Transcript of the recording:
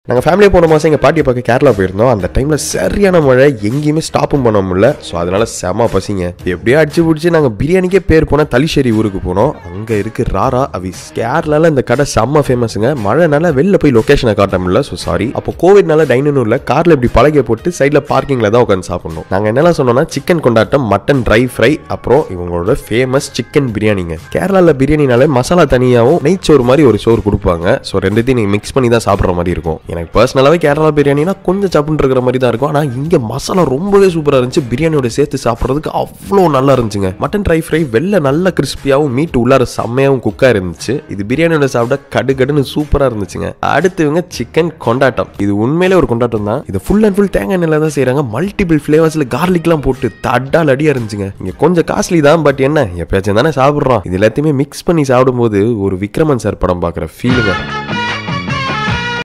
நாங்கள் ஃபேமிலியாக போன மாதம் எங்கள் பாட்டியை பார்க்க கேரளா போயிருந்தோம் அந்த டைமில் சரியான மழை எங்கேயுமே ஸ்டாப்பும் பண்ண முடியல ஸோ அதனால செம பசிங்க எப்படியோ அடிச்சு பிடிச்சி நாங்கள் பிரியாணிக்கே பேர் போன தலிஷேரி ஊருக்கு போனோம் அங்கே இருக்கு ராரா அவிஸ் கேரளாவில் இந்த கடை செம்ம ஃபேமஸுங்க மழைனால வெளில போய் லொக்கேஷனை காட்ட முடியல ஸோ சாரி அப்போ கோவிட்னால டைனூரில் காரில் இப்படி பழகிய போட்டு சைடில் பார்க்கிங்கில் தான் உட்காந்து சாப்பிடணும் நாங்கள் என்னெல்லாம் சொன்னோம்னா சிக்கன் கொண்டாட்டம் மட்டன் ட்ரை ஃப்ரை அப்புறம் இவங்களோட ஃபேமஸ் சிக்கன் பிரியாணிங்க கேரளாவில் பிரியாணினாலே மசாலா தனியாகவும் நெய்ச்சோறு மாதிரி ஒரு சோறு கொடுப்பாங்க ஸோ ரெண்டுத்தையும் நீங்கள் மிக்ஸ் பண்ணி தான் சாப்பிட்ற மாதிரி இருக்கும் எனக்கு பர்சனலாகவே கேரளா பிரியாணினா கொஞ்சம் சப்புன்னு இருக்கிற மாதிரி தான் இருக்கும் ஆனால் இங்கே மசாலா ரொம்பவே சூப்பராக இருந்துச்சு பிரியாணியோட சேர்த்து சாப்பிட்றதுக்கு அவ்வளோ நல்லா இருந்துச்சுங்க மட்டன் ட்ரை ஃப்ரை வெளில நல்ல கிறிஸ்பியாகவும் மீட் உள்ளார செம்மையாகவும் குக்காக இருந்துச்சு இது பிரியாணியோட சாப்பிட கடு கடுன்னு சூப்பராக இருந்துச்சுங்க அடுத்து இவங்க சிக்கன் கொண்டாட்டம் இது உண்மையிலே ஒரு கொண்டாட்டம் தான் இது ஃபுல் அண்ட் ஃபுல் தேங்காய் எண்ணெயில் தான் செய்கிறாங்க மல்டிபிள் ஃப்ளேவர்ஸில் கார்லிக்லாம் போட்டு தட்டால் அடியாக இருந்துச்சுங்க இங்கே கொஞ்சம் காஸ்ட்லி தான் பட் என்ன எப்பயாச்சும் தானே சாப்பிட்றோம் இது எல்லாத்தையுமே மிக்ஸ் பண்ணி சாப்பிடும்போது ஒரு விக்ரமன் சார் படம் பார்க்குற ஃபீலுங்க